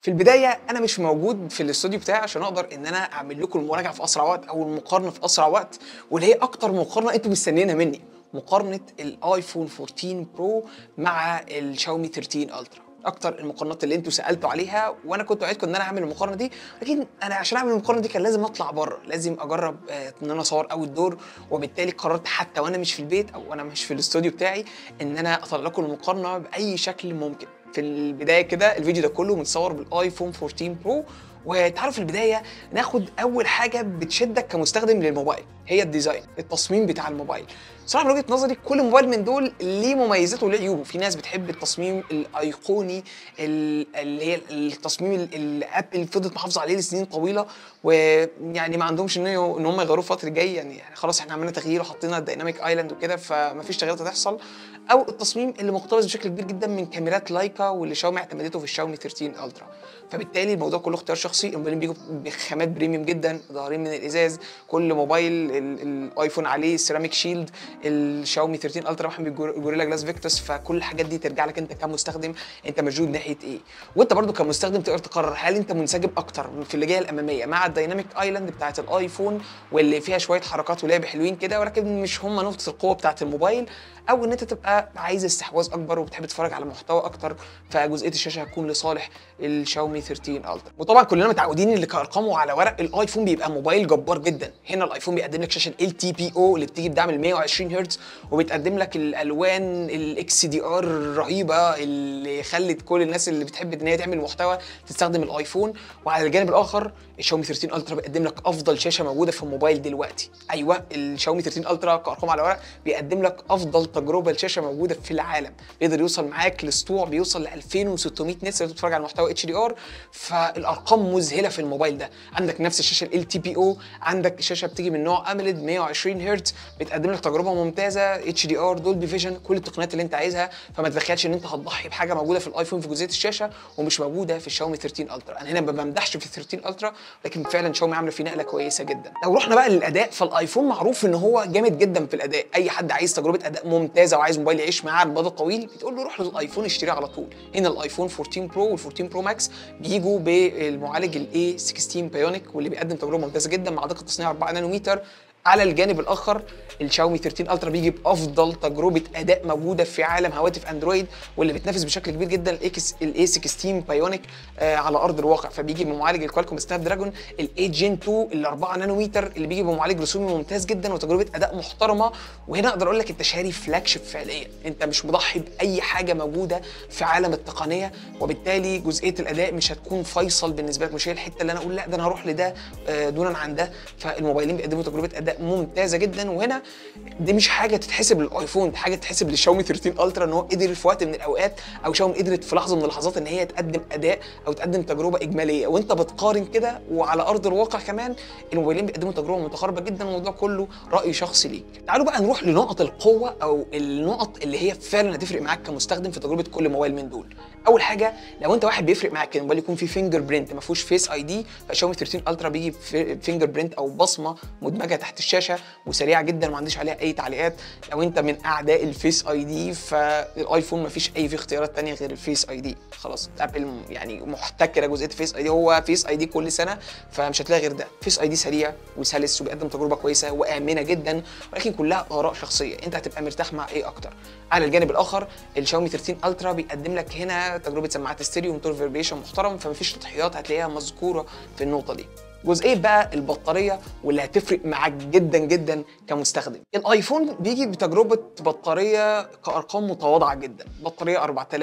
في البدايه انا مش موجود في الاستوديو بتاعي عشان اقدر ان انا اعمل لكم المراجعه في اسرع وقت او المقارنه في اسرع وقت واللي هي اكتر مقارنه انتم مستنيينها مني مقارنه الايفون 14 برو مع الشاومي 13 الترا اكتر المقارنات اللي انتوا سالتوا عليها وانا كنت وعدكم ان انا اعمل المقارنه دي لكن انا عشان اعمل المقارنه دي كان لازم اطلع بره لازم اجرب آه، ان انا اصور اول دور وبالتالي قررت حتى وانا مش في البيت او وانا مش في الاستوديو بتاعي ان انا اطلع لكم المقارنه باي شكل ممكن في البدايه كده الفيديو ده كله متصور بالايفون 14 برو وتعالوا في البدايه ناخد اول حاجه بتشدك كمستخدم للموبايل هي الديزاين التصميم بتاع الموبايل صراحه من وجهه نظري كل موبايل من دول ليه مميزاته وليه عيوبه في ناس بتحب التصميم الايقوني ال- اللي هي التصميم ال- اللي ابل فضلت محافظه عليه لسنين طويله ويعني ما عندهمش ان ان هم يغيروه الفتره الجايه يعني خلاص احنا عملنا تغيير وحطينا الديناميك ايلاند وكده فما فيش تغييرات هتحصل او التصميم اللي مقتبس بشكل كبير جدا من كاميرات لايكا واللي شاومي اعتمدته في الشاومي 13 الترا فبالتالي الموضوع كله اختيار شخصي الموبايلين بيجوا بخامات بريميوم جدا ظاهرين من الازاز كل موبايل ال- الايفون عليه سيراميك شيلد الشاومي 13 الترا محمي جوريلا جلاس فيكتوس فكل الحاجات دي ترجع لك انت كمستخدم انت مشدود ناحيه ايه وانت برضو كمستخدم تقدر تقرر هل انت منسجم اكتر في اللي جايه الاماميه مع الدايناميك ايلاند بتاعت الايفون واللي فيها شويه حركات ولعب حلوين كده ولكن مش هم نقطه القوه بتاعت الموبايل او ان انت تبقى عايز استحواذ اكبر وبتحب تتفرج على محتوى اكتر فجزئيه الشاشه هتكون لصالح الشاومي 13 الترا وطبعا كلنا متعودين اللي كارقام وعلى ورق الايفون بيبقى موبايل جبار جدا هنا الايفون بيقدم لك شاشه ال تي بي او اللي بتيجي بدعم ال 120 هرتز وبتقدم لك الالوان الاكس دي ار الرهيبه اللي خلت كل الناس اللي بتحب ان هي تعمل محتوى تستخدم الايفون وعلى الجانب الاخر الشاومي 13 الترا بيقدم لك افضل شاشه موجوده في الموبايل دلوقتي ايوه الشاومي 13 الترا كارقام على ورق بيقدم لك افضل تجربه لشاشه موجوده في العالم بيقدر يوصل معاك لسطوع بيوصل ل 2600 نتس لو بتتفرج على محتوى اتش دي ار فالارقام مذهله في الموبايل ده عندك نفس الشاشه ال تي بي او عندك شاشه بتيجي من نوع اميليد 120 هرتز بتقدم لك تجربه ممتازه اتش دي ار دولبي فيجن كل التقنيات اللي انت عايزها فما تتخيلش ان انت هتضحي بحاجه موجوده في الايفون في جزئيه الشاشه ومش موجوده في الشاومي 13 الترا انا هنا ما بمدحش في 13 الترا لكن فعلا شاومي عامله فيه نقله كويسه جدا لو رحنا بقى للاداء فالايفون معروف ان هو جامد جدا في الاداء اي حد عايز تجربه اداء ممتازه وعايز موبايل يعيش معاه على المدى الطويل بتقول له روح للايفون اشتريه على طول هنا الايفون 14 برو وال14 برو ماكس بيجوا بالمعالج الاي 16 بايونيك واللي بيقدم تجربه ممتازه جدا مع دقه تصنيع 4 نانومتر على الجانب الاخر الشاومي 13 الترا بيجي بافضل تجربه اداء موجوده في عالم هواتف اندرويد واللي بتنافس بشكل كبير جدا الاكس الاي 16 بايونيك آه على ارض الواقع فبيجي بمعالج الكوالكوم سناب دراجون الاي جين 2 ال 4 نانومتر اللي بيجي بمعالج رسومي ممتاز جدا وتجربه اداء محترمه وهنا اقدر اقول لك انت شاري فلاج شيب فعليا انت مش مضحي باي حاجه موجوده في عالم التقنيه وبالتالي جزئيه الاداء مش هتكون فيصل بالنسبه لك مش هي الحته اللي انا اقول لا ده انا هروح لده آه، دونا عن ده فالموبايلين بيقدموا تجربه اداء ممتازه جدا وهنا دي مش حاجه تتحسب للايفون دي حاجه تتحسب للشاومي 13 الترا ان هو قدر في وقت من الاوقات او شاومي قدرت في لحظه من اللحظات ان هي تقدم اداء او تقدم تجربه اجماليه وانت بتقارن كده وعلى ارض الواقع كمان الموبايلين بيقدموا تجربه متقاربه جدا الموضوع كله راي شخصي ليك تعالوا بقى نروح لنقط القوه او النقط اللي هي فعلا هتفرق معاك كمستخدم في تجربه كل موبايل من دول اول حاجه لو انت واحد بيفرق معاك ان الموبايل يكون فيه فينجر برينت ما فيهوش فيس اي دي فشاومي 13 الترا بيجي فينجر برينت او بصمه مدمجه تحت الشاشه وسريعه جدا وما عنديش عليها اي تعليقات لو انت من اعداء الفيس اي دي فالايفون ما فيش اي فيه اختيارات تانية غير الفيس اي دي خلاص ابل يعني محتكره جزئيه فيس اي دي هو فيس اي دي كل سنه فمش هتلاقي غير ده فيس اي دي سريع وسلس وبيقدم تجربه كويسه وامنه جدا ولكن كلها اراء شخصيه انت هتبقى مرتاح مع ايه اكتر على الجانب الاخر الشاومي 13 الترا بيقدم لك هنا تجربه سماعات ستيريو وموتور فيبريشن محترم فمفيش تضحيات هتلاقيها مذكوره في النقطه دي جزئيه بقى البطاريه واللي هتفرق معاك جدا جدا كمستخدم الايفون بيجي بتجربه بطاريه كارقام متواضعه جدا بطاريه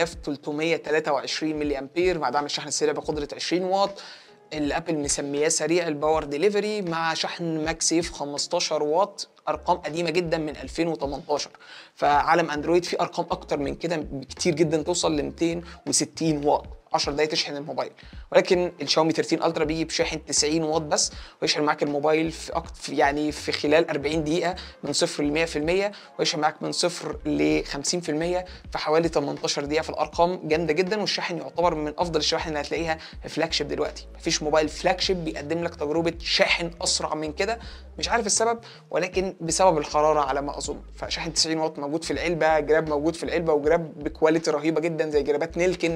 4323 ملي امبير مع دعم الشحن السريع بقدره 20 واط اللي ابل مسمياه سريع الباور ديليفري مع شحن ماكسيف 15 واط ارقام قديمه جدا من 2018 فعالم اندرويد فيه ارقام اكتر من كده بكتير جدا توصل ل 260 واط 10 دقايق تشحن الموبايل ولكن الشاومي 13 الترا بيجي بشاحن 90 واط بس ويشحن معاك الموبايل في أكتر في يعني في خلال 40 دقيقه من صفر ل 100% ويشحن معاك من صفر ل 50% في حوالي 18 دقيقه في الارقام جامده جدا والشاحن يعتبر من افضل الشواحن اللي هتلاقيها في فلاج شيب دلوقتي مفيش موبايل فلاج شيب بيقدم لك تجربه شاحن اسرع من كده مش عارف السبب ولكن بسبب الحراره على ما اظن فشاحن 90 واط موجود في العلبه جراب موجود في العلبه وجراب بكواليتي رهيبه جدا زي جرابات نيلكن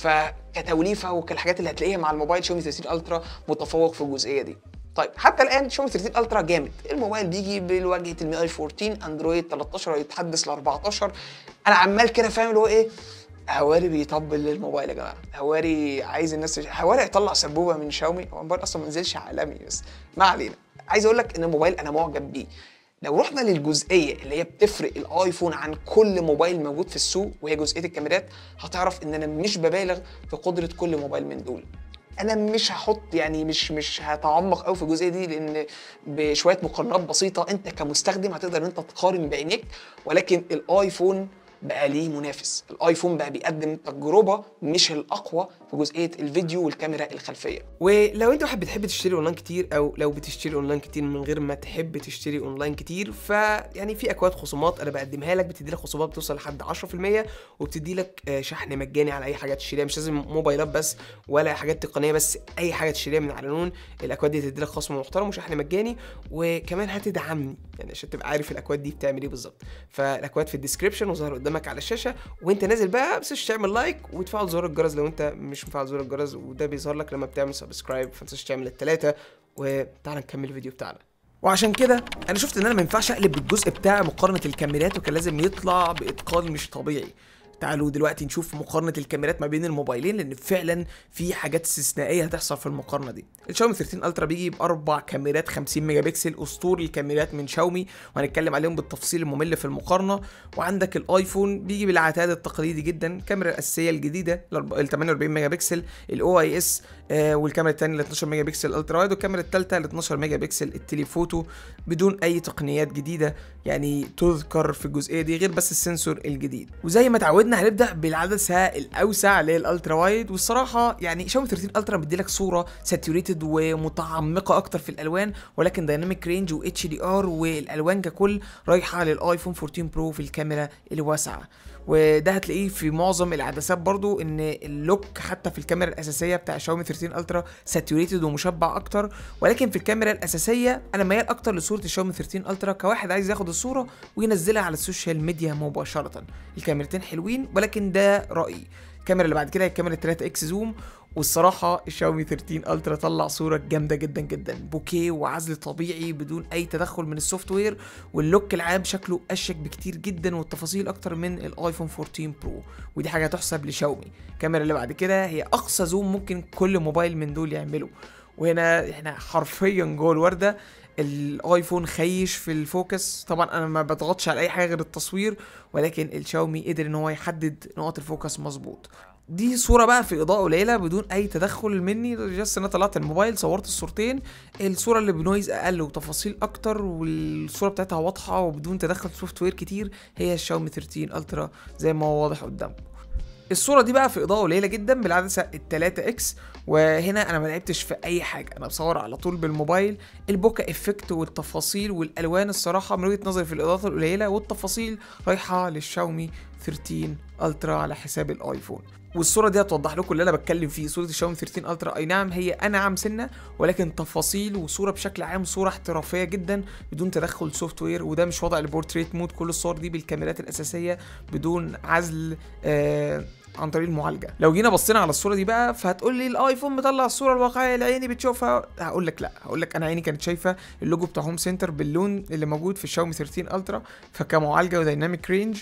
فكتوليفه وكالحاجات اللي هتلاقيها مع الموبايل شاومي 13 الترا متفوق في الجزئيه دي طيب حتى الان شاومي 13 الترا جامد الموبايل بيجي بالواجهه المي اي 14 اندرويد 13 يتحدث ل 14 انا عمال كده فاهم اللي هو ايه هواري بيطبل للموبايل يا جماعه هواري عايز الناس تش... هواري هيطلع سبوبه من شاومي هو الموبايل اصلا ما نزلش عالمي بس ما علينا عايز اقول لك ان الموبايل انا معجب بيه لو رحنا للجزئيه اللي هي بتفرق الايفون عن كل موبايل موجود في السوق وهي جزئيه الكاميرات هتعرف ان انا مش ببالغ في قدره كل موبايل من دول انا مش هحط يعني مش مش هتعمق قوي في الجزئيه دي لان بشويه مقارنات بسيطه انت كمستخدم هتقدر ان انت تقارن بعينيك ولكن الايفون بقى ليه منافس الايفون بقى بيقدم تجربه مش الاقوى في جزئيه الفيديو والكاميرا الخلفيه ولو انت واحد بتحب تشتري اونلاين كتير او لو بتشتري اونلاين كتير من غير ما تحب تشتري اونلاين كتير فيعني في اكواد خصومات انا بقدمها لك بتدي لك خصومات بتوصل لحد 10% وبتدي لك آه، شحن مجاني على اي حاجه تشتريها مش لازم موبايلات بس ولا حاجات تقنيه بس اي حاجه تشتريها من على نون الاكواد دي تدي لك خصم محترم وشحن مجاني وكمان هتدعمني يعني عشان تبقى عارف الاكواد دي بتعمل ايه بالظبط فالاكواد في الديسكربشن وظهر قدامك على الشاشه وانت نازل بقى بس تعمل لايك وتفعل زر الجرس لو انت مش مفعل زر الجرس وده بيظهر لك لما بتعمل سبسكرايب فتنساش تعمل التلاته وتعالى نكمل الفيديو بتاعنا وعشان كده انا شفت ان انا ما ينفعش اقلب الجزء بتاع مقارنه الكاميرات وكان لازم يطلع باتقان مش طبيعي تعالوا دلوقتي نشوف مقارنة الكاميرات ما بين الموبايلين لأن فعلا في حاجات استثنائية هتحصل في المقارنة دي. الشاومي 13 الترا بيجي بأربع كاميرات 50 ميجا بكسل أسطوري الكاميرات من شاومي وهنتكلم عليهم بالتفصيل الممل في المقارنة وعندك الآيفون بيجي بالعتاد التقليدي جدا الكاميرا الأساسية الجديدة ال 48 ميجا بكسل الأو أي إس والكاميرا الثانية ال 12 ميجا بكسل الترا وايد والكاميرا الثالثة ال 12 ميجا بكسل التليفوتو بدون أي تقنيات جديدة يعني تذكر في الجزئية دي غير بس السنسور الجديد وزي ما اتعودنا هنبدا بالعدسه الاوسع اللي هي الالترا وايد والصراحه يعني شاومي 13 الترا مديلك صوره ساتوريتد ومتعمقه اكتر في الالوان ولكن دايناميك رينج و اتش دي ار والالوان ككل رايحه للايفون 14 برو في الكاميرا الواسعه وده هتلاقيه في معظم العدسات برضو ان اللوك حتى في الكاميرا الاساسيه بتاع شاومي 13 الترا ساتوريتد ومشبع اكتر ولكن في الكاميرا الاساسيه انا ميال اكتر لصوره الشاومي 13 الترا كواحد عايز ياخد الصوره وينزلها على السوشيال ميديا مباشره الكاميرتين حلوين ولكن ده رايي الكاميرا اللي بعد كده هي الكاميرا 3 اكس زوم والصراحة الشاومي 13 الترا طلع صورة جامدة جدا جدا بوكيه وعزل طبيعي بدون أي تدخل من السوفت وير واللوك العام شكله أشيك بكتير جدا والتفاصيل أكتر من الآيفون 14 برو ودي حاجة تحسب لشاومي الكاميرا اللي بعد كده هي أقصى زوم ممكن كل موبايل من دول يعمله وهنا احنا حرفيا جوه الوردة الايفون خيش في الفوكس طبعا انا ما بضغطش على اي حاجه غير التصوير ولكن الشاومي قدر ان هو يحدد نقط الفوكس مظبوط دي صورة بقى في إضاءة قليلة بدون أي تدخل مني جاست أنا طلعت الموبايل صورت الصورتين الصورة اللي بنويز أقل وتفاصيل أكتر والصورة بتاعتها واضحة وبدون تدخل سوفت وير كتير هي الشاومي 13 الترا زي ما هو واضح قدامكم الصوره دي بقى في اضاءه قليله جدا بالعدسه ال 3 اكس وهنا انا ما لعبتش في اي حاجه انا بصور على طول بالموبايل البوكا افكت والتفاصيل والالوان الصراحه من وجهه نظري في الاضاءات القليله والتفاصيل رايحه للشاومي 13 الترا على حساب الايفون والصوره دي هتوضح لكم اللي انا بتكلم فيه صوره الشاومي 13 الترا اي نعم هي انعم سنه ولكن تفاصيل وصوره بشكل عام صوره احترافيه جدا بدون تدخل سوفت وير وده مش وضع البورتريت مود كل الصور دي بالكاميرات الاساسيه بدون عزل آه عن طريق المعالجه لو جينا بصينا على الصوره دي بقى فهتقول لي الايفون مطلع الصوره الواقعيه اللي عيني بتشوفها هقول لك لا هقول لك انا عيني كانت شايفه اللوجو بتاع هوم سنتر باللون اللي موجود في الشاومي 13 الترا فكمعالجه ودايناميك رينج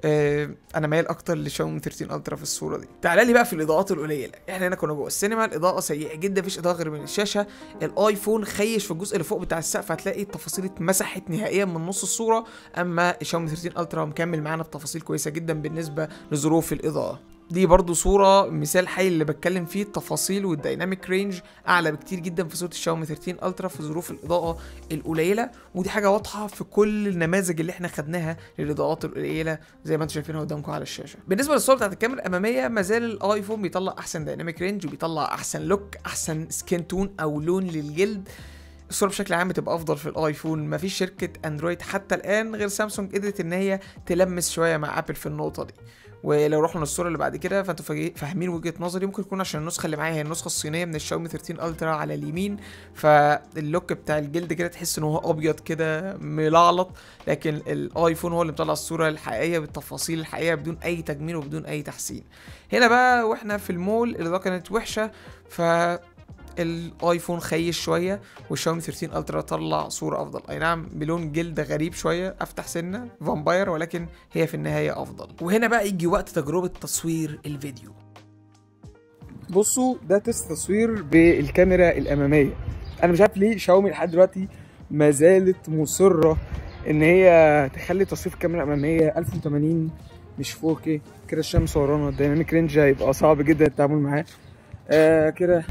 آه انا مايل اكتر لشاومي 13 الترا في الصوره دي تعالى لي بقى في الاضاءات القليله احنا هنا كنا جوه السينما الاضاءه سيئه جدا مفيش اضاءه غير من الشاشه الايفون خيش في الجزء اللي فوق بتاع السقف هتلاقي التفاصيل اتمسحت نهائيا من نص الصوره اما الشاومي 13 الترا مكمل معانا بتفاصيل كويسه جدا بالنسبه لظروف الاضاءه دي برضو صورة مثال حي اللي بتكلم فيه التفاصيل والديناميك رينج اعلى بكتير جدا في صورة الشاومي 13 الترا في ظروف الاضاءة القليلة ودي حاجة واضحة في كل النماذج اللي احنا خدناها للاضاءات القليلة زي ما انتم شايفينها قدامكم على الشاشة بالنسبة للصورة بتاعت الكاميرا الامامية ما زال الايفون بيطلع احسن ديناميك رينج وبيطلع احسن لوك احسن سكين تون او لون للجلد الصوره بشكل عام بتبقى افضل في الايفون مفيش شركه اندرويد حتى الان غير سامسونج قدرت ان هي تلمس شويه مع ابل في النقطه دي ولو رحنا للصوره اللي بعد كده فانتوا فاجي- فاهمين وجهه نظري ممكن يكون عشان النسخه اللي معايا هي النسخه الصينيه من الشاومي 13 الترا على اليمين فاللوك بتاع الجلد كده تحس ان هو ابيض كده ملعلط لكن الايفون هو اللي مطلع الصوره الحقيقيه بالتفاصيل الحقيقيه بدون اي تجميل وبدون اي تحسين هنا بقى واحنا في المول الاضاءه كانت وحشه ف الايفون خيش شويه والشاومي 13 الترا طلع صوره افضل اي نعم بلون جلد غريب شويه افتح سنه فامباير ولكن هي في النهايه افضل وهنا بقى يجي وقت تجربه تصوير الفيديو بصوا ده تست تصوير بالكاميرا الاماميه انا مش عارف ليه شاومي لحد دلوقتي ما زالت مصره ان هي تخلي تصوير الكاميرا الاماميه 1080 مش 4K كده الشمس ورانا الديناميك رينج هيبقى صعب جدا التعامل معاه آه كده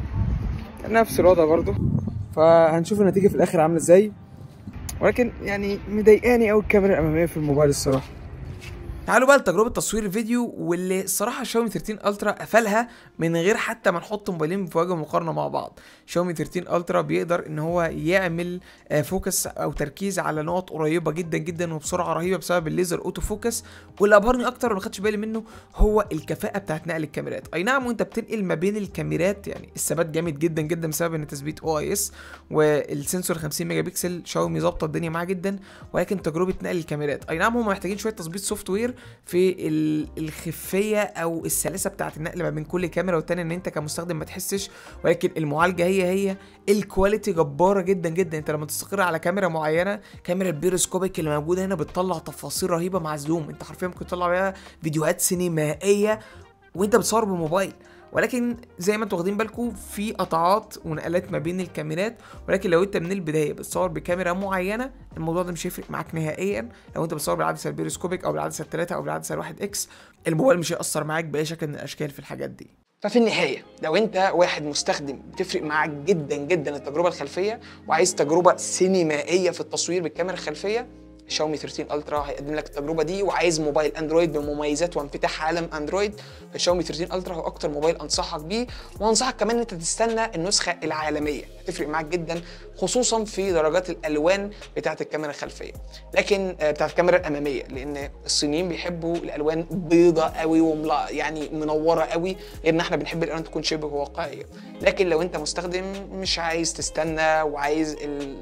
نفس الوضع برضو فهنشوف النتيجه في الاخر عامله ازاي ولكن يعني مضايقاني قوي الكاميرا الاماميه في الموبايل الصراحه تعالوا بقى لتجربه تصوير الفيديو واللي الصراحه شاومي 13 الترا قفلها من غير حتى ما نحط موبايلين في وجه مقارنه مع بعض شاومي 13 الترا بيقدر ان هو يعمل آه، فوكس او تركيز على نقط قريبه جدا جدا وبسرعه رهيبه بسبب الليزر اوتو فوكس واللي ابهرني اكتر وما خدتش بالي منه هو الكفاءه بتاعت نقل الكاميرات اي نعم وانت بتنقل ما بين الكاميرات يعني الثبات جامد جدا جدا بسبب ان تثبيت او اي اس والسنسور 50 ميجا بكسل شاومي ظابطه الدنيا معاه جدا ولكن تجربه نقل الكاميرات اي نعم هم محتاجين شويه تظبيط سوفت وير في ال- الخفيه او السلاسه بتاعه النقل ما بين كل كاميرا والتانيه ان انت كمستخدم ما تحسش ولكن المعالجه هي هي الكواليتي جباره جدا جدا انت لما تستقر على كاميرا معينه كاميرا البيروسكوبيك اللي موجوده هنا بتطلع تفاصيل رهيبه مع الزوم انت حرفيا ممكن تطلع بيها فيديوهات سينمائيه وانت بتصور بموبايل ولكن زي ما انتوا واخدين بالكم في قطعات ونقلات ما بين الكاميرات ولكن لو انت من البدايه بتصور بكاميرا معينه الموضوع ده مش هيفرق معاك نهائيا لو انت بتصور بالعدسه البيروسكوبيك او بالعدسه الثلاثه او بالعدسه الواحد اكس الموبايل مش هيأثر معاك باي شكل من الاشكال في الحاجات دي ففي النهايه لو انت واحد مستخدم بتفرق معاك جدا جدا التجربه الخلفيه وعايز تجربه سينمائيه في التصوير بالكاميرا الخلفيه شاومي 13 الترا هيقدم لك التجربه دي وعايز موبايل اندرويد بمميزات وانفتاح عالم اندرويد فشاومي 13 الترا هو اكتر موبايل انصحك بيه وانصحك كمان ان انت تستنى النسخه العالميه هتفرق معاك جدا خصوصا في درجات الالوان بتاعه الكاميرا الخلفيه لكن آه، بتاعه الكاميرا الاماميه لان الصينيين بيحبوا الالوان بيضة قوي وملا يعني منوره قوي غير ان احنا بنحب الالوان تكون شبه واقعيه لكن لو انت مستخدم مش عايز تستنى وعايز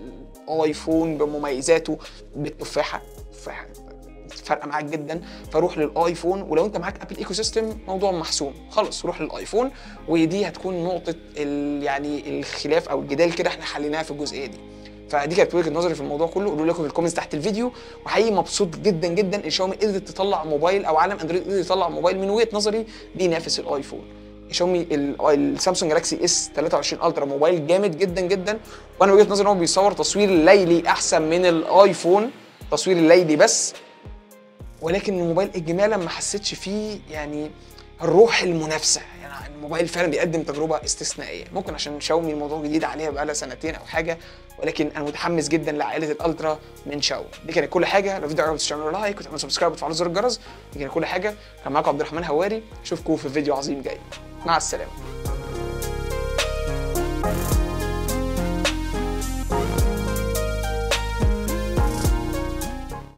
الايفون بمميزاته بالتفاحه تفاحه فارقه معاك جدا فروح للايفون ولو انت معاك ابل ايكو سيستم موضوع محسوم خلاص روح للايفون ودي هتكون نقطه ال يعني الخلاف او الجدال كده احنا حليناها في الجزئيه دي فدي كانت وجهه نظري في الموضوع كله قولوا لكم في الكومنتس تحت الفيديو وحقيقي مبسوط جدا جدا ان شاومي قدرت تطلع موبايل او عالم اندرويد قدر يطلع موبايل من وجهه نظري بينافس الايفون شاومي ال- السامسونج جالاكسي اس 23 الترا موبايل جامد جدا جدا وانا وجهه نظري ان هو بيصور تصوير ليلي احسن من الايفون تصوير الليلي بس ولكن الموبايل اجمالا ما حسيتش فيه يعني الروح المنافسه يعني الموبايل فعلا بيقدم تجربه استثنائيه ممكن عشان شاومي الموضوع جديد عليها بقالها سنتين او حاجه ولكن انا متحمس جدا لعائله الالترا من شاومي دي كانت كل حاجه لو الفيديو عجبك تعملوا لايك وتعملوا سبسكرايب وتفعلوا زر الجرس دي كانت كل حاجه كان معاكم عبد الرحمن هواري اشوفكم في فيديو عظيم جاي مع السلامه